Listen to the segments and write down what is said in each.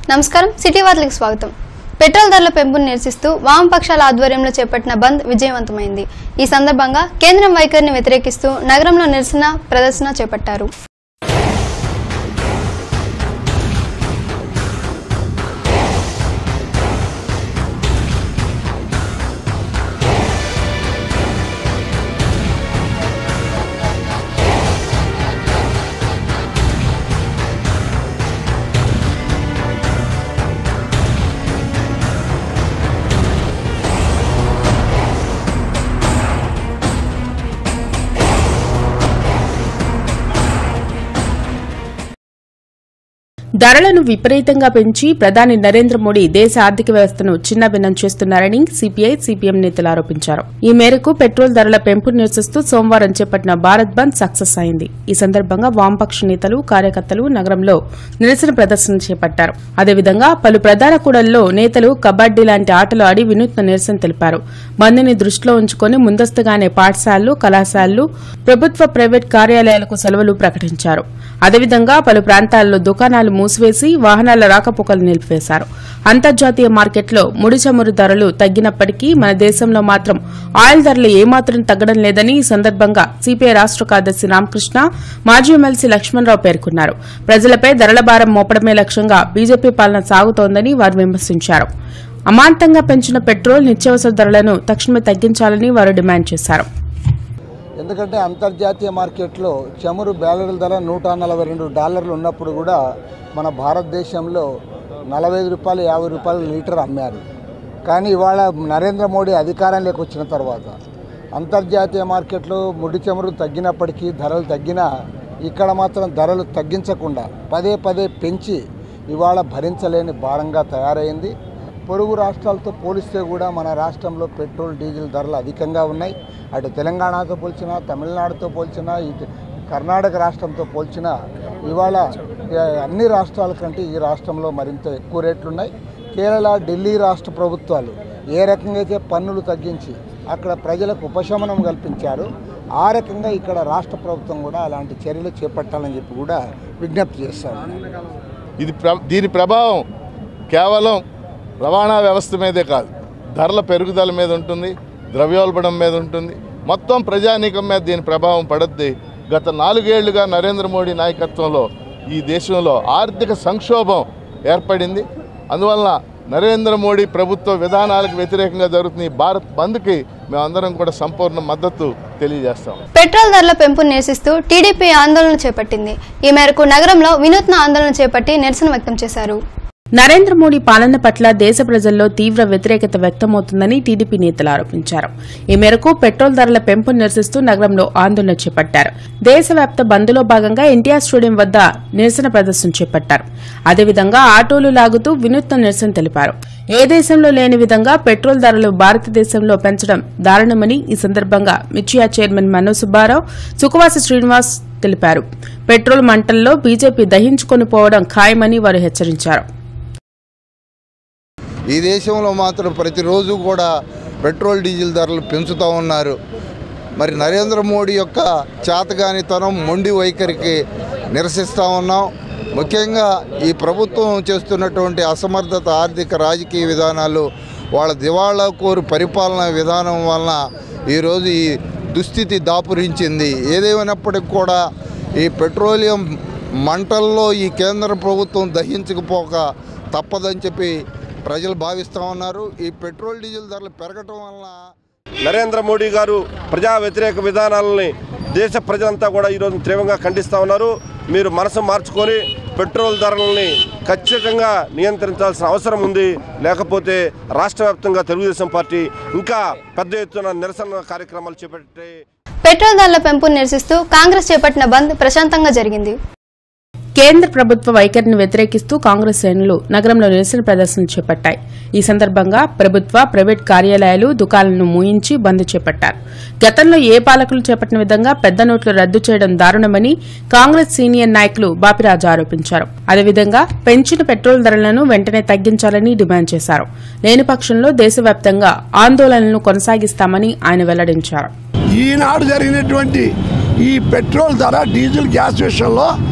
నమస్కారం సిటీ వార్తలకు స్వాగతం పెట్రోల్ ధరల పెంపును నిరసిస్తూ వామపక్షాల ఆధ్వర్యంలో చేపట్టిన బంద్ విజయవంతమైంది ఈ సందర్భంగా కేంద్రం వైఖరిని వ్యతిరేకిస్తూ నగరంలో నిరసన ప్రదర్శన చేపట్టారు ధరలను విపరీతంగా పెంచి ప్రధాని నరేంద్ర మోడీ దేశ ఆర్థిక వ్యవస్థను చిన్నభిన్నం చేస్తున్నారని సిపిఐ సిపిఎం నేతలు ఆరోపించారు ఈ మేరకు పెట్రోల్ ధరల పెంపును నిరసిస్తూ సోమవారం చేపట్టిన భారత్ బంద్ సక్సెస్ అయింది ఈ సందర్భంగా వామపక్ష నేతలు కార్యకర్తలు నగరంలో నిరసన ప్రదర్శన చేపట్టారు అదేవిధంగా పలు ప్రధాన కూడల్లో నేతలు కబడ్డీ లాంటి ఆటలు ఆడి వినూత్న నిరసన తెలిపారు బంద్ని దృష్టిలో ఉంచుకొని ముందస్తుగానే పాఠశాలలు కళాశాలలు ప్రభుత్వ ప్రైవేట్ కార్యాలయాలకు సెలవులు ప్రకటించారు అదేవిధంగా పలు ప్రాంతాల్లో దుకాణాలు మూసివేసి వాహనాల రాకపోకలు నిలిపివేశారు అంతర్జాతీయ మార్కెట్లో ముడి చమురు ధరలు తగ్గినప్పటికీ మన దేశంలో మాత్రం ఆయిల్ ధరలు ఏమాత్రం తగ్గడం లేదని ఈ సందర్భంగా సిపిఐ రాష్ట్ర కార్యదర్శి రామకృష్ణ మాజీ ఎమ్మెల్సీ లక్ష్మణరావు పేర్కొన్నారు ప్రజలపై ధరల భారం మోపడమే లక్ష్యంగా బీజేపీ పాలన సాగుతోందని వారు విమర్శించారు అమాంతంగా పెంచిన పెట్రోల్ నిత్యావసర ధరలను తక్షణమే తగ్గించాలని వారు డిమాండ్ చేశారు ఎందుకంటే అంతర్జాతీయ మార్కెట్లో చమురు బ్యాలెల్ ధర నూట నలభై రెండు డాలర్లు ఉన్నప్పుడు కూడా మన భారతదేశంలో నలభై ఐదు రూపాయలు యాభై రూపాయలు లీటర్ అమ్మారు కానీ ఇవాళ నరేంద్ర మోడీ అధికారంలోకి వచ్చిన తర్వాత అంతర్జాతీయ మార్కెట్లో ముడి చమురు తగ్గినప్పటికీ ధరలు తగ్గినా ఇక్కడ మాత్రం ధరలు తగ్గించకుండా పదే పదే పెంచి ఇవాళ భరించలేని భారంగా తయారైంది పొరుగు రాష్ట్రాలతో పోలిస్తే కూడా మన రాష్ట్రంలో పెట్రోల్ డీజిల్ ధరలు అధికంగా ఉన్నాయి అటు తెలంగాణతో పోల్చినా తమిళనాడుతో పోల్చినా ఇటు కర్ణాటక రాష్ట్రంతో పోల్చినా ఇవాళ ఏ, అన్ని రాష్ట్రాల కంటే ఈ రాష్ట్రంలో మరింత ఎక్కువ రేట్లు ఉన్నాయి కేరళ ఢిల్లీ రాష్ట్ర ప్రభుత్వాలు ఏ రకంగా అయితే పన్నులు తగ్గించి అక్కడ ప్రజలకు ఉపశమనం కల్పించారు ఆ రకంగా ఇక్కడ రాష్ట్ర ప్రభుత్వం కూడా అలాంటి చర్యలు చేపట్టాలని చెప్పి కూడా విజ్ఞప్తి చేస్తాను ఇది ప్ర దీని ప్రభావం కేవలం రవాణా వ్యవస్థ మీదే కాదు ధరల పెరుగుదల మీద ఉంటుంది ద్రవ్యోల్బణం మీద ఉంటుంది మొత్తం ప్రజానీకం మీద దీని ప్రభావం పడుద్ది గత నాలుగేళ్లుగా నరేంద్ర మోడీ నాయకత్వంలో ఈ దేశంలో ఆర్థిక సంక్షోభం ఏర్పడింది అందువలన నరేంద్ర మోడీ ప్రభుత్వ విధానాలకు వ్యతిరేకంగా జరుగుతున్న ఈ భారత్ బంద్కి మేమందరం కూడా సంపూర్ణ మద్దతు తెలియజేస్తాం పెట్రోల్ ధరల పెంపును నిరసిస్తూ టీడీపీ ఆందోళన చేపట్టింది ఈ మేరకు నగరంలో వినూత్న ఆందోళన చేపట్టి నిరసన వ్యక్తం చేశారు నరేంద్ర మోడీ పాలన పట్ల దేశ ప్రజల్లో తీవ్ర వ్యతిరేకత వ్యక్తమవుతుందని టీడీపీ నేతలు ఆరోపించారు ఈ మేరకు పెట్రోల్ ధరల పెంపు నిరసిస్తూ నగరంలో ఆందోళన చేపట్టారు దేశవ్యాప్త బంద్లో భాగంగా ఎన్టీఆర్ స్టేడియం వద్ద నిరసన ప్రదర్శన చేపట్టారు అదేవిధంగా ఆటోలు లాగుతూ వినూత్న నిరసన తెలిపారు ఏ దేశంలో లేని విధంగా పెట్రోల్ ధరలు భారతదేశంలో పెంచడం దారుణమని ఈ సందర్భంగా మిర్చియా చైర్మన్ మనోజ్ సుబ్బారావు సుఖవాస శ్రీనివాస్ తెలిపారు పెట్రోల్ మంటల్లో బీజేపీ దహించుకొని పోవడం ఖాయమని వారు హెచ్చరించారు ఈ దేశంలో మాత్రం ప్రతిరోజు కూడా పెట్రోల్ డీజిల్ ధరలు పెంచుతూ ఉన్నారు మరి నరేంద్ర మోడీ యొక్క చేతగానితనం మొండి వైఖరికి నిరసిస్తూ ఉన్నాం ముఖ్యంగా ఈ ప్రభుత్వం చేస్తున్నటువంటి అసమర్థత ఆర్థిక రాజకీయ విధానాలు వాళ్ళ దివాళా కోరు పరిపాలనా విధానం వలన ఈరోజు ఈ దుస్థితి దాపురించింది ఏదేమైనప్పటికి కూడా ఈ పెట్రోలియం మంటల్లో ఈ కేంద్ర ప్రభుత్వం దహించకపోక తప్పదని చెప్పి ప్రజలు భావిస్తూ ఉన్నారు ఈ పెట్రోల్ డీజిల్ ధరలు పెరగటం వలన నరేంద్ర మోడీ గారు ప్రజా వ్యతిరేక విధానాలని దేశ ప్రజలంతా కూడా ఈరోజు తీవ్రంగా ఖండిస్తూ ఉన్నారు మీరు మనసు మార్చుకొని పెట్రోల్ ధరలని ఖచ్చితంగా నియంత్రించాల్సిన అవసరం ఉంది లేకపోతే రాష్ట్ర వ్యాప్తంగా తెలుగుదేశం పార్టీ ఇంకా పెద్ద ఎత్తున నిరసన కార్యక్రమాలు చేపట్టే పెట్రోల్ ధరల పెంపును నిరసిస్తూ కాంగ్రెస్ చేపట్టిన బంద్ ప్రశాంతంగా జరిగింది కేంద్ర ప్రభుత్వ వైఖరిని వ్యతిరేకిస్తూ కాంగ్రెస్ శ్రేణులు నగరంలో నిరసన ప్రదర్శన చేపట్టాయి ఈ సందర్భంగా ప్రభుత్వ ప్రైవేట్ కార్యాలయాలు దుకాణాలను మూయించి బంద్ చేపట్టారు గతంలో ఏ పాలకులు చేపట్టిన విధంగా పెద్ద నోట్లు రద్దు చేయడం దారుణమని కాంగ్రెస్ సీనియర్ నాయకులు బాపిరాజు ఆరోపించారు అదేవిధంగా పెంచిన పెట్రోల్ ధరలను వెంటనే తగ్గించాలని డిమాండ్ చేశారు లేని పక్షంలో దేశవ్యాప్తంగా ఆందోళనలను కొనసాగిస్తామని ఆయన వెల్లడించారు ఈనాడు జరిగినటువంటి ఈ పెట్రోల్ ధర డీజిల్ గ్యాస్ విషయంలో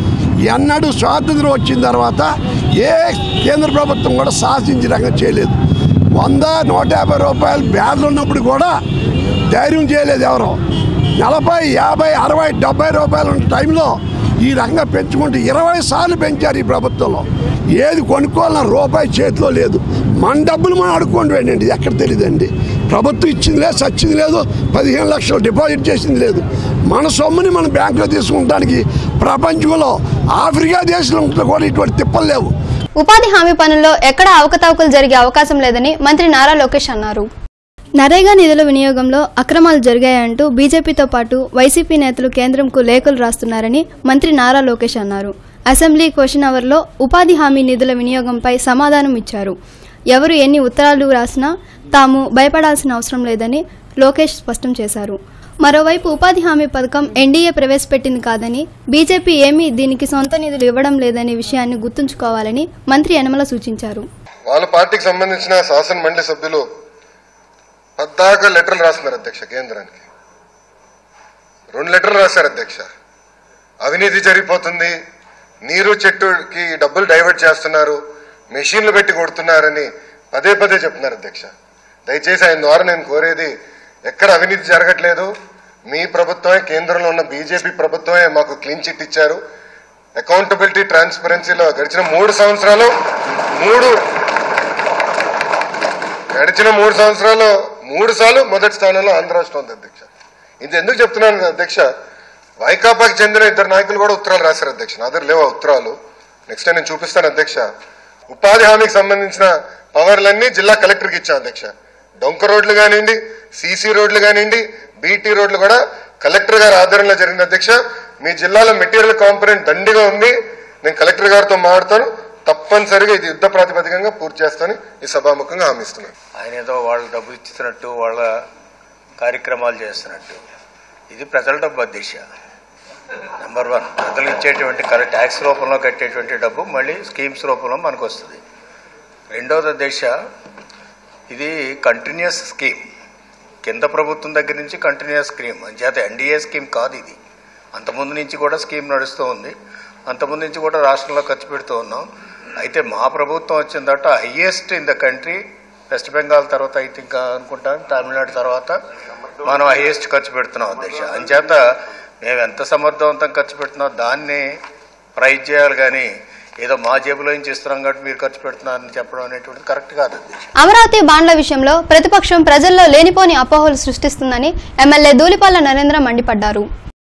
ఎన్నడూ స్వాతంత్రం వచ్చిన తర్వాత ఏ కేంద్ర ప్రభుత్వం కూడా సాధించిన రకంగా చేయలేదు వంద నూట యాభై రూపాయలు బ్యాగులు ఉన్నప్పుడు కూడా ధైర్యం చేయలేదు ఎవరు నలభై యాభై అరవై డెబ్బై రూపాయలు ఉన్న టైంలో ఈ రకంగా పెంచుకుంటూ ఇరవై సార్లు పెంచారు ఈ ప్రభుత్వంలో ఏది కొనుక్కోవాలన్న రూపాయి చేతిలో లేదు మన డబ్బులు మనం అడుక్కోండి ఏంటండి ఎక్కడ తెలియదండి ప్రభుత్వం ఇచ్చింది లేదు సచ్చింది లేదు పదిహేను లక్షలు డిపాజిట్ చేసింది లేదు మన సొమ్ముని మన బ్యాంకులో తీసుకుంటానికి ప్రపంచంలో ఆఫ్రికా దేశంలో కూడా ఇటువంటి తిప్పలు లేవు ఉపాధి హామీ పనుల్లో ఎక్కడ అవకతవకలు జరిగే అవకాశం లేదని మంత్రి నారా లోకేష్ అన్నారు నరేగా నిధుల వినియోగంలో అక్రమాలు జరిగాయంటూ బీజేపీతో పాటు వైసీపీ నేతలు కేంద్రంకు లేఖలు రాస్తున్నారని మంత్రి నారా లోకేష్ అన్నారు అసెంబ్లీ క్వశ్చన్ అవర్లో ఉపాధి హామీ నిధుల వినియోగంపై సమాధానం ఇచ్చారు ఎవరు ఎన్ని ఉత్తరాలు రాసినా తాము భయపడాల్సిన అవసరం లేదని లోకేష్ స్పష్టం చేశారు మరోవైపు ఉపాధి హామీ పథకం ఎన్డీఏ ప్రవేశపెట్టింది కాదని బీజేపీ ఏమీ దీనికి సొంత నిధులు ఇవ్వడం లేదనే విషయాన్ని గుర్తుంచుకోవాలని మంత్రి యనమల సూచించారు వాళ్ళ పార్టీకి సంబంధించిన శాసన మండలి సభ్యులు పద్దాక లెటర్లు రాస్తున్నారు అధ్యక్ష కేంద్రానికి రెండు లెటర్లు రాశారు అధ్యక్ష అవినీతి జరిగిపోతుంది నీరు చెట్టుకి డబ్బులు డైవర్ట్ చేస్తున్నారు మెషిన్లు పెట్టి కొడుతున్నారని పదే పదే చెప్తున్నారు అధ్యక్ష దయచేసి ఆయన ద్వారా నేను కోరేది ఎక్కడ అవినీతి జరగట్లేదు మీ ప్రభుత్వమే కేంద్రంలో ఉన్న బీజేపీ ప్రభుత్వమే మాకు క్లీన్ చిట్ ఇచ్చారు అకౌంటబిలిటీ ట్రాన్స్పరెన్సీలో గడిచిన మూడు సంవత్సరాలు మూడు గడిచిన మూడు సంవత్సరాలు మూడు సార్లు మొదటి స్థానంలో ఆంధ్ర రాష్ట్రం ఉంది అధ్యక్ష ఇది ఎందుకు చెప్తున్నాను అధ్యక్ష వైకాపాకి చెందిన ఇద్దరు నాయకులు కూడా ఉత్తరాలు రాశారు అధ్యక్ష నా దగ్గర లేవు ఆ ఉత్తరాలు నెక్స్ట్ నేను చూపిస్తాను అధ్యక్ష ఉపాధి హామీకి సంబంధించిన పవర్లన్నీ జిల్లా కలెక్టర్కి ఇచ్చాను అధ్యక్ష డొంక రోడ్లు కానివ్వండి సీసీ రోడ్లు కానివ్వండి బీటీ రోడ్లు కూడా కలెక్టర్ గారి ఆధ్వర్యంలో జరిగింది అధ్యక్ష మీ జిల్లాలో మెటీరియల్ కాంపనెంట్ దండిగా ఉంది నేను కలెక్టర్ గారితో మాట్లాడతాను తప్పనిసరిగా ఇది యుద్ధ ప్రాతిపదికంగా పూర్తి చేస్తానని ఈ సభాముఖంగా హామీ ఇస్తున్నాను ఆయన ఏదో వాళ్ళు డబ్బు ఇస్తున్నట్టు వాళ్ళ కార్యక్రమాలు చేస్తున్నట్టు ఇది ప్రజల డబ్బు అధ్యక్ష నెంబర్ వన్ ప్రజలు ఇచ్చేటువంటి కరెక్ట్ ట్యాక్స్ రూపంలో కట్టేటువంటి డబ్బు మళ్ళీ స్కీమ్స్ రూపంలో మనకు వస్తుంది రెండవది అధ్యక్ష ఇది కంటిన్యూస్ స్కీమ్ కింద ప్రభుత్వం దగ్గర నుంచి కంటిన్యూస్ స్కీమ్ అంచేత ఎన్డీఏ స్కీమ్ కాదు ఇది అంతకుముందు నుంచి కూడా స్కీమ్ నడుస్తూ ఉంది అంతకుముందు నుంచి కూడా రాష్ట్రంలో ఖర్చు పెడుతూ ఉన్నాం అయితే మా ప్రభుత్వం వచ్చిన తర్వాత highest in the country West Bengal తర్వాత అయితే ఇంకా అనుకుంటాం తమిళనాడు తర్వాత మనం హైయెస్ట్ ఖర్చు పెడుతున్నాం అధ్యక్ష అంచేత మేము ఎంత సమర్థవంతం ఖర్చు పెడుతున్నాం దాన్ని ప్రైజ్ చేయాలి కానీ ఏదో మా జేబులో నుంచి ఇస్తున్నాం కాబట్టి మీరు ఖర్చు పెడుతున్నారని చెప్పడం అనేటువంటిది కరెక్ట్ కాదు అధ్యక్ష అమరావతి బాండ్ల విషయంలో ప్రతిపక్షం ప్రజల్లో లేనిపోని అపోహలు సృష్టిస్తుందని ఎమ్మెల్యే ధూళిపాల నరేంద్ర మండిపడ్డారు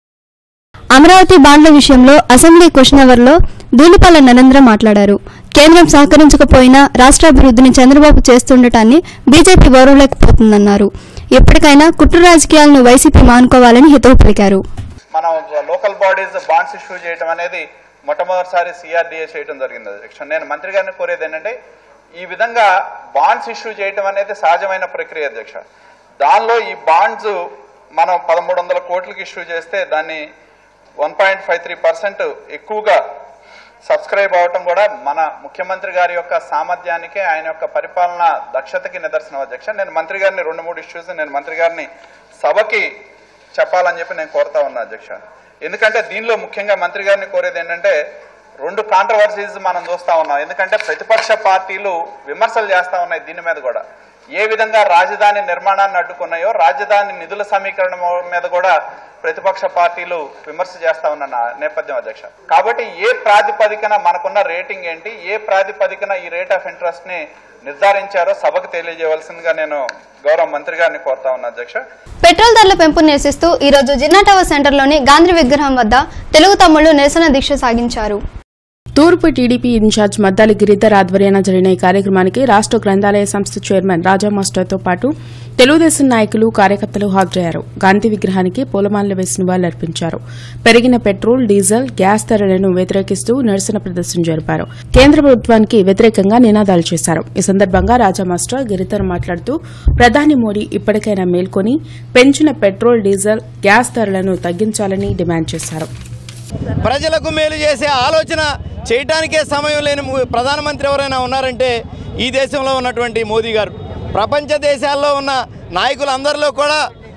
అమరావతి బాండ్ల విషయంలో అసెంబ్లీ క్వశ్చన్ అవర్లో ధూళిపాల నరేంద్ర మాట్లాడారు కేంద్రం సహకరించకపోయినా రాష్ట్రాభివృద్ధిని చంద్రబాబు చేస్తుండటాన్ని బీజేపీ గౌరవలేకపోతుందన్నారు ఎప్పటికైనా కుట్ర రాజకీయాలను వైసీపీ మానుకోవాలని హితవు పలికారు మనం లోకల్ బాడీస్ బాండ్స్ ఇష్యూ చేయడం అనేది మొట్టమొదటిసారి సిఆర్డీఏ చేయడం జరిగింది అధ్యక్ష నేను మంత్రి గారిని కోరేది ఏంటంటే ఈ విధంగా బాండ్స్ ఇష్యూ చేయడం అనేది సహజమైన ప్రక్రియ అధ్యక్ష దానిలో ఈ బాండ్స్ మనం పదమూడు వందల కోట్లకి ఇష్యూ చేస్తే దాన్ని one point five three percent ఎక్కువగా సబ్స్క్రైబ్ అవటం కూడా మన ముఖ్యమంత్రి గారి యొక్క సామర్థ్యానికి ఆయన యొక్క పరిపాలన దక్షతకి నిదర్శనం అధ్యక్ష నేను మంత్రి గారిని రెండు మూడు ఇష్యూస్ నేను మంత్రి గారిని సభకి చెప్పాలని చెప్పి నేను కోరుతా ఉన్నా అధ్యక్ష ఎందుకంటే దీనిలో ముఖ్యంగా మంత్రి గారిని కోరేది ఏంటంటే రెండు కాంట్రవర్సీస్ మనం చూస్తా ఉన్నాం ఎందుకంటే ప్రతిపక్ష పార్టీలు విమర్శలు చేస్తా ఉన్నాయి దీని మీద కూడా ఏ విధంగా రాజధాని నిర్మాణాన్ని అడ్డుకున్నాయో రాజధాని నిధుల సమీకరణ మీద కూడా ప్రతిపక్ష పార్టీలు విమర్శ చేస్తా ఉన్న నా- నేపథ్యం అధ్యక్ష కాబట్టి ఏ ప్రాతిపదికన మనకున్న రేటింగ్ ఏంటి ఏ ప్రాతిపదికన ఈ రేట్ ఆఫ్ ఇంట్రెస్ట్ ని నిర్ధారించారో సభకు తెలియజేయవలసిందిగా నేను గౌరవ మంత్రి గారిని కోరుతా ఉన్నా అధ్యక్ష పెట్రోల్ ధరల పెంపు నిరసిస్తూ ఈ రోజు జిన్నా టవర్ సెంటర్లోని గాంధీ విగ్రహం వద్ద తెలుగు తమ్ముళ్లు నిరసన దీక్ష సాగించారు తూర్పు టీడీపీ ఇన్ఛార్జ్ మద్దాలి గిరిధర్ ఆధ్వర్యాన జరిగిన ఈ కార్యక్రమానికి రాష్ట్ర గ్రంథాలయ సంస్థ చైర్మన్ రాజా మాస్టర్తో పాటు తెలుగుదేశం నాయకులు కార్యకర్తలు హాజరయ్యారు గాంధీ విగ్రహానికి పూలమాలలు వేసి నివాళులర్పించారు పెరిగిన పెట్రోల్ డీజిల్ గ్యాస్ ధరలను వ్యతిరేకిస్తూ నిరసన ప్రదర్శన జరిపారు కేంద్ర ప్రభుత్వానికి వ్యతిరేకంగా నినాదాలు చేశారు ఈ సందర్భంగా రాజా మాస్టర్ గిరిధర్ మాట్లాడుతూ ప్రధాని మోడీ ఇప్పటికైనా మేల్కొని పెంచిన పెట్రోల్ డీజిల్ గ్యాస్ ధరలను తగ్గించాలని డిమాండ్ చేశారు ప్రజలకు మేలు చేసే ఆలోచన చేయటానికే సమయం లేని ము- ప్రధానమంత్రి ఎవరైనా ఉన్నారంటే ఈ దేశంలో ఉన్నటువంటి మోదీ గారు ప్రపంచ దేశాల్లో ఉన్న నాయకులందరిలో కూడా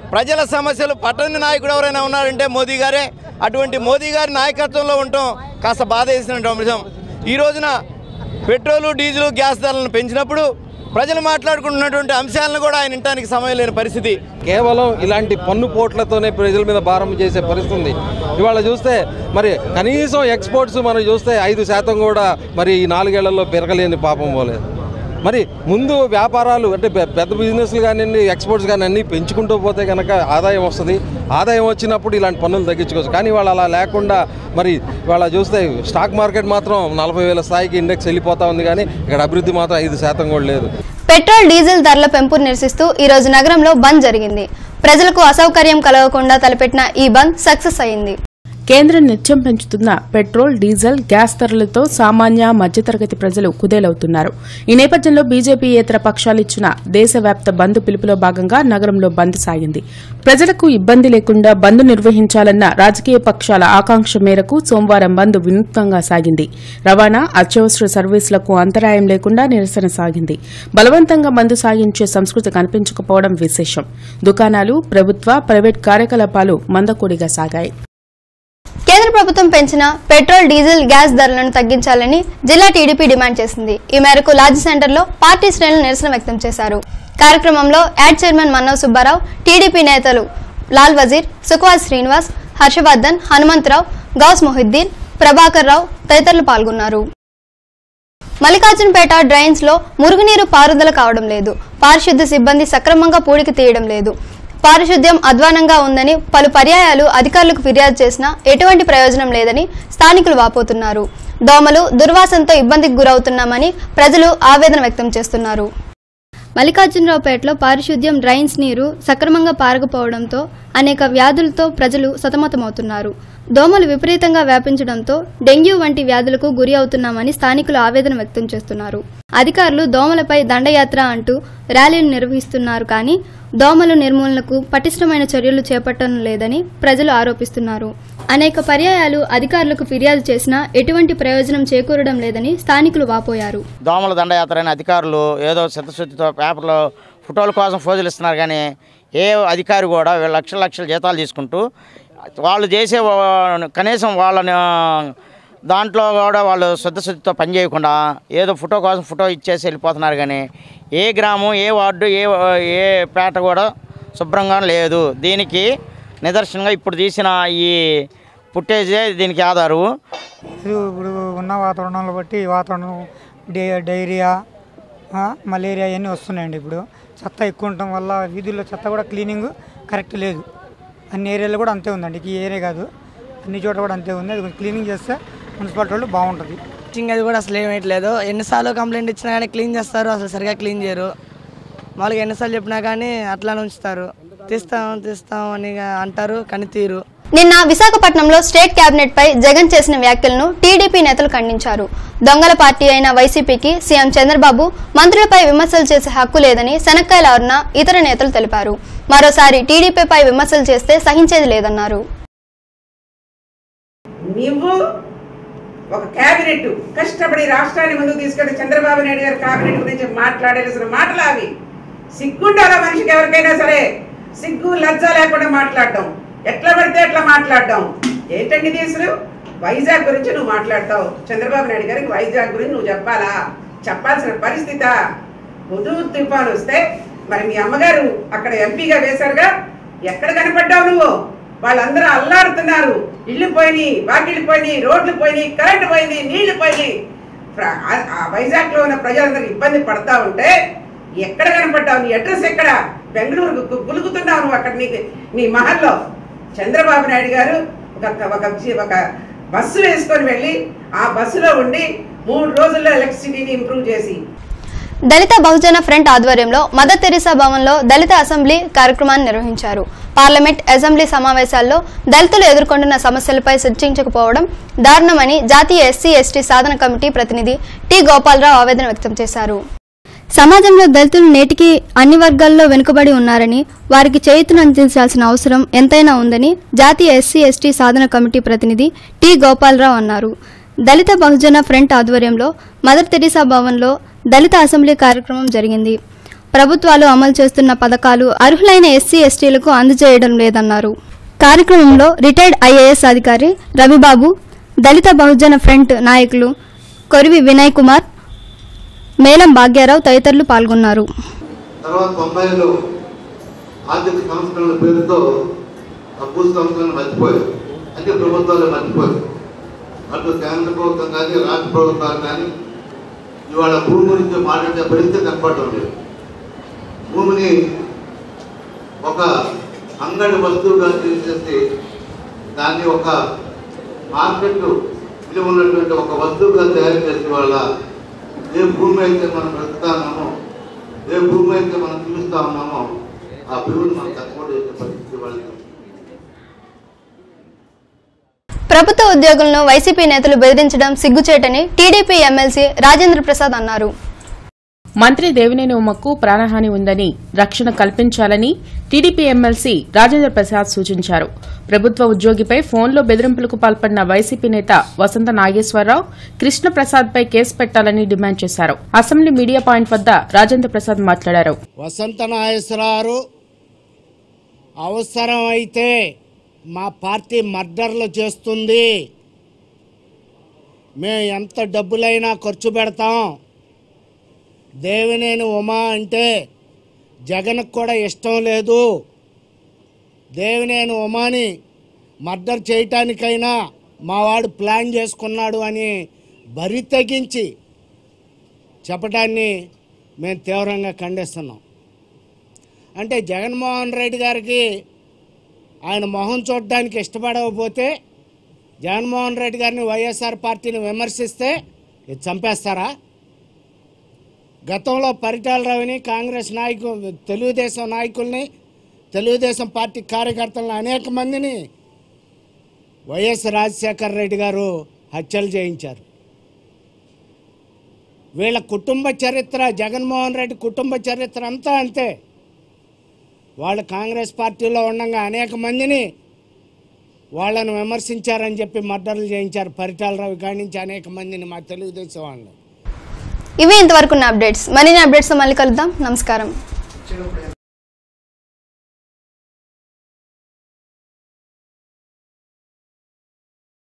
ప్రజల సమస్యలు పట్టణ నాయకుడు ఎవరైనా ఉన్నారంటే మోదీ గారే అటువంటి మోదీ గారి నాయకత్వంలో ఉండటం కాస్త బాధ వేసినటువంటి అంశం ఈ రోజున పెట్రోలు డీజిల్ గ్యాస్ ధరలను పెంచినప్పుడు ప్రజలు మాట్లాడుకుంటున్నటువంటి అంశాలను కూడా ఆయన వినటానికి సమయం లేని పరిస్థితి కేవలం ఇలాంటి పన్ను పోట్లతోనే ప్రజల మీద భారం చేసే పరిస్థితి ఉంది ఇవాళ చూస్తే మరి కనీసం ఎక్స్పోర్ట్స్ మనం చూస్తే ఐదు శాతం కూడా మరి ఈ నాలుగేళ్లలో పెరగలేని పాపం పోలేదు మరి ముందు వ్యాపారాలు అంటే పె- పెద్ద బిజినెస్లు కానివ్వండి ఎక్స్పోర్ట్స్ కానీ అన్నీ పెంచుకుంటూ పోతే కనుక ఆదాయం వస్తుంది ఆదాయం వచ్చినప్పుడు ఇలాంటి పన్నులు తగ్గించుకోవచ్చు కానీ వాళ్ళు అలా లేకుండా మరి వాళ్ళ చూస్తే స్టాక్ మార్కెట్ మాత్రం నలభై వేల స్థాయికి ఇండెక్స్ వెళ్ళిపోతా ఉంది కానీ ఇక్కడ అభివృద్ధి మాత్రం ఐదు శాతం కూడా లేదు పెట్రోల్ డీజిల్ ధరల పెంపును నిరసిస్తూ ఈ రోజు నగరంలో బంద్ జరిగింది ప్రజలకు అసౌకర్యం కలగకుండా తలపెట్టిన ఈ బంద్ సక్సెస్ అయింది కేంద్రం నిత్యం పెంచుతున్న పెట్రోల్ డీజిల్ గ్యాస్ ధరలతో సామాన్య మధ్యతరగతి ప్రజలు కుదేలవుతున్నారు ఈ నేపథ్యంలో బీజేపీ ఇతర పక్షాలు ఇచ్చిన దేశవ్యాప్త బంద్ పిలుపులో భాగంగా నగరంలో బంద్ సాగింది ప్రజలకు ఇబ్బంది లేకుండా బంద్ నిర్వహించాలన్న రాజకీయ పక్షాల ఆకాంక్ష మేరకు సోమవారం బంద్ వినూత్నంగా సాగింది రవాణా అత్యవసర సర్వీసులకు అంతరాయం లేకుండా నిరసన సాగింది బలవంతంగా బంద్ సాగించే సంస్కృతి కనిపించకపోవడం విశేషం దుకాణాలు ప్రభుత్వ ప్రైవేట్ కార్యకలాపాలు మందకొడిగా సాగాయి కేంద్ర ప్రభుత్వం పెంచిన పెట్రోల్ డీజిల్ గ్యాస్ ధరలను తగ్గించాలని జిల్లా టీడీపీ డిమాండ్ చేసింది ఈ మేరకు లాడ్జ్ సెంటర్లో పార్టీ శ్రేణులు నిరసన వ్యక్తం చేశారు కార్యక్రమంలో యాడ్ చైర్మన్ మన్నవ్ సుబ్బారావు టీడీపీ నేతలు లాల్ వజీర్ సుఖ్వాజ్ శ్రీనివాస్ హర్షవర్ధన్ హనుమంతరావు గౌస్ మొహిద్దీన్ ప్రభాకర్ రావు తదితరులు పాల్గొన్నారు మల్లికార్జునపేట డ్రైన్స్ లో మురుగునీరు పారుదల కావడం లేదు పారిశుద్ధ్య సిబ్బంది సక్రమంగా పూడికి తీయడం లేదు పారిశుద్ధ్యం అధ్వానంగా ఉందని పలు పర్యాయాలు అధికారులకు ఫిర్యాదు చేసినా ఎటువంటి ప్రయోజనం లేదని స్థానికులు వాపోతున్నారు దోమలు దుర్వాసనతో ఇబ్బందికి గురవుతున్నామని ప్రజలు ఆవేదన వ్యక్తం చేస్తున్నారు మల్లికార్జునరావుపేటలో పారిశుద్ధ్యం డ్రైన్స్ నీరు సక్రమంగా పారకపోవడంతో అనేక వ్యాధులతో ప్రజలు సతమతమవుతున్నారు దోమలు విపరీతంగా వ్యాపించడంతో డెంగ్యూ వంటి వ్యాధులకు గురి అవుతున్నామని స్థానికులు ఆవేదన వ్యక్తం చేస్తున్నారు అధికారులు దోమలపై దండయాత్ర అంటూ ర్యాలీలు నిర్వహిస్తున్నారు కానీ దోమల నిర్మూలనకు పటిష్టమైన చర్యలు చేపట్టడం లేదని ప్రజలు ఆరోపిస్తున్నారు అనేక పర్యాయాలు అధికారులకు ఫిర్యాదు చేసినా ఎటువంటి ప్రయోజనం చేకూరడం లేదని స్థానికులు వాపోయారు దోమల దండయాత్ర అయిన అధికారులు ఏదో చిత్తశుద్ధితో పేపర్లో ఫోటోల కోసం ఫోజులు ఇస్తున్నారు కానీ ఏ అధికారి కూడా వీళ్ళు లక్షల లక్షల జీతాలు తీసుకుంటూ వాళ్ళు చేసే వా- కనీసం వాళ్ళని దాంట్లో కూడా వాళ్ళు శుద్ధశుద్ధితో పనిచేయకుండా ఏదో ఫోటో కోసం ఫోటో ఇచ్చేసి వెళ్ళిపోతున్నారు కానీ ఏ గ్రామం ఏ వార్డు ఏ ఏ పేట కూడా శుభ్రంగా లేదు దీనికి నిదర్శనంగా ఇప్పుడు తీసిన ఈ పుట్టేజే దీనికి ఆధారు ఇది ఇప్పుడు ఉన్న వాతావరణంలో బట్టి ఈ వాతావరణం డే డైరియా ఆ, మలేరియా ఇవన్నీ వస్తున్నాయండి ఇప్పుడు చెత్త ఎక్కువ ఉండటం వల్ల వీధుల్లో చెత్త కూడా క్లీనింగ్ కరెక్ట్ లేదు అన్ని ఏరియాలో కూడా అంతే ఉందండి ఈ ఏరియా కాదు అన్ని చోట్ల కూడా అంతే ఉంది అది కొంచెం క్లీనింగ్ చేస్తే మున్సిపాలిటీ వాళ్ళు బాగుంటుంది టీచింగ్ అది కూడా అసలు ఏమేయట్లేదు ఎన్నిసార్లు కంప్లైంట్ ఇచ్చినా కానీ క్లీన్ చేస్తారు అసలు సరిగా క్లీన్ చేయరు మామూలుగా ఎన్నిసార్లు చెప్పినా కానీ అట్లానే ఉంచుతారు తీస్తాం తీస్తాం అని అంటారు కానీ తీరు నిన్న విశాఖపట్నంలో స్టేట్ కేబినెట్ పై జగన్ చేసిన వ్యాఖ్యలను టీడీపీ నేతలు ఖండించారు దొంగల పార్టీ అయిన వైసీపీకి సీఎం చంద్రబాబు మంత్రులపై విమర్శలు చేసే హక్కు లేదని శనక్కాయల అరుణ ఇతర నేతలు తెలిపారు మరోసారి టీడీపీపై విమర్శలు చేస్తే సహించేది లేదన్నారు నువ్వు ఒక కేబినెట్ కష్టపడి రాష్ట్రాన్ని ముందుకు తీసుకెళ్లి చంద్రబాబు నాయుడు గారి కేబినెట్ గురించి మాట్లాడాల్సిన మాటలు అవి సిగ్గుండాలా మనిషికి ఎవరికైనా సరే సిగ్గు లజ్జ లేకుండా మాట్లాడటం ఎట్లా పడితే ఎట్లా మాట్లాడటం ఏంటండి తీసులు వైజాగ్ గురించి నువ్వు మాట్లాడతావు చంద్రబాబు నాయుడు గారికి వైజాగ్ గురించి నువ్వు చెప్పాలా చెప్పాల్సిన పరిస్థిత హుదూ తుఫాన్ వస్తే మరి మీ అమ్మగారు అక్కడ ఎంపీగా వేశారుగా ఎక్కడ కనపడ్డావు నువ్వు వాళ్ళందరూ అల్లాడుతున్నారు ఇల్లు పోయినాయి వాకిళ్ళు పోయినాయి రోడ్లు పోయినాయి కరెంటు పోయింది నీళ్లు పోయినాయి ప్ర- ఆ- ఆ వైజాగ్ లో ఉన్న ప్రజలందరూ ఇబ్బంది పడతా ఉంటే ఎక్కడ కనపడ్డావు నీ అడ్రస్ ఎక్కడ బెంగళూరు గులుగుతున్నావు నువ్వు అక్కడ నీకు నీ మహల్లో చంద్రబాబు నాయుడు గారు ఒక ఒక ఒక బస్సు వేసుకొని వెళ్ళి ఆ బస్సులో ఉండి మూడు రోజుల్లో ఎలక్ట్రిసిటీని ఇంప్రూవ్ చేసి దళిత బహుజన ఫ్రంట్ ఆధ్వర్యంలో మదర్ తెరిసా భవన్లో దళిత అసెంబ్లీ కార్యక్రమాన్ని నిర్వహించారు పార్లమెంట్ అసెంబ్లీ సమావేశాల్లో దళితులు ఎదుర్కొంటున్న సమస్యలపై చర్చించకపోవడం దారుణమని జాతీయ ఎస్సీ ఎస్టీ సాధన కమిటీ ప్రతినిధి టి గోపాలరావు ఆవేదన వ్యక్తం చేశారు సమాజంలో దళితులు నేటికి అన్ని వర్గాల్లో వెనుకబడి ఉన్నారని వారికి చేయుతును అందించాల్సిన అవసరం ఎంతైనా ఉందని జాతీయ ఎస్సీ ఎస్టీ సాధన కమిటీ ప్రతినిధి టి గోపాలరావు అన్నారు దళిత బహుజన ఫ్రంట్ ఆధ్వర్యంలో మదర్ తెరిసా భవన్లో దళిత అసెంబ్లీ కార్యక్రమం జరిగింది ప్రభుత్వాలు అమలు చేస్తున్న పథకాలు అర్హులైన ఎస్సీ ఎస్టీలకు అందజేయడం లేదన్నారు కార్యక్రమంలో రిటైర్డ్ ఐఏఎస్ అధికారి రవిబాబు దళిత బహుజన ఫ్రంట్ నాయకులు కొరివి వినయ్ కుమార్ మేలం భాగ్యారావు తదితరులు పాల్గొన్నారు తర్వాత తొంభైలో ఆర్థిక సంస్కరణల పేరుతో ఆ భూ సంస్కరణ మర్చిపోయారు అంటే ప్రభుత్వాలు మర్చిపోయారు అటు కేంద్ర ప్రభుత్వం కానీ రాష్ట్ర ప్రభుత్వాలు కానీ ఇవాళ భూమి గురించి మాట్లాడే పరిస్థితి కనపడటం లేదు భూమిని ఒక అంగడి వస్తువుగా చేసేసి దాన్ని ఒక మార్కెట్ విలువ ఉన్నటువంటి ఒక వస్తువుగా తయారు చేసే వాళ్ళ ఏ భూమి అయితే మనం బ్రతుకుతా ఉన్నామో ఏ భూమి అయితే మనం చూస్తా ఉన్నామో ఆ భూమిని మనం తక్కువ చేసే పరిస్థితి వాళ్ళకి ప్రభుత్వ ఉద్యోగులను వైసీపీ నేతలు బెదిరించడం సిగ్గుచేటని టీడీపీ ఎమ్మెల్సీ రాజేంద్ర ప్రసాద్ అన్నారు మంత్రి దేవినేని ఉమ్మకు ప్రాణహాని ఉందని రక్షణ కల్పించాలని టీడీపీ ఎమ్మెల్సీ రాజేంద్ర ప్రసాద్ సూచించారు ప్రభుత్వ ఉద్యోగిపై ఫోన్లో బెదిరింపులకు పాల్పడిన వైసీపీ నేత వసంత నాగేశ్వరరావు కృష్ణప్రసాద్పై కేసు పెట్టాలని డిమాండ్ చేశారు అసెంబ్లీ మీడియా పాయింట్ వద్ద రాజేంద్ర ప్రసాద్ మాట్లాడారు వసంత నాగేశ్వరరావు అవసరమైతే మా పార్టీ మర్డర్లు చేస్తుంది మేము ఎంత డబ్బులైనా ఖర్చు పెడతాం దేవినేని ఉమా అంటే జగన్కు కూడా ఇష్టం లేదు దేవినేని ఉమాని మర్డర్ చేయటానికైనా మా వాడు ప్లాన్ చేసుకున్నాడు అని బరి తెగించి చెప్పడాన్ని మేము తీవ్రంగా ఖండిస్తున్నాం అంటే జగన్మోహన్ రెడ్డి గారికి ఆయన మొహం చూడడానికి ఇష్టపడకపోతే జగన్మోహన్ రెడ్డి గారిని వైఎస్ఆర్ పార్టీని విమర్శిస్తే ఇది చంపేస్తారా గతంలో పరిటాల రవిని కాంగ్రెస్ నాయకు తెలుగుదేశం నాయకుల్ని తెలుగుదేశం పార్టీ కార్యకర్తలను అనేక మందిని వైఎస్ రాజశేఖర రెడ్డి గారు హత్యలు చేయించారు వీళ్ళ కుటుంబ చరిత్ర జగన్మోహన్ రెడ్డి కుటుంబ చరిత్ర అంతా అంతే వాళ్ళు కాంగ్రెస్ పార్టీలో ఉండగా అనేక మందిని వాళ్ళను విమర్శించారని చెప్పి మర్డర్లు చేయించారు పరిటాల రవి కాడి నుంచి అనేక మందిని మా తెలుగుదేశం వాళ్ళు ఇవి ఇంతవరకు అప్డేట్స్ మరిన్ని అప్డేట్స్ మళ్ళీ కలుద్దాం నమస్కారం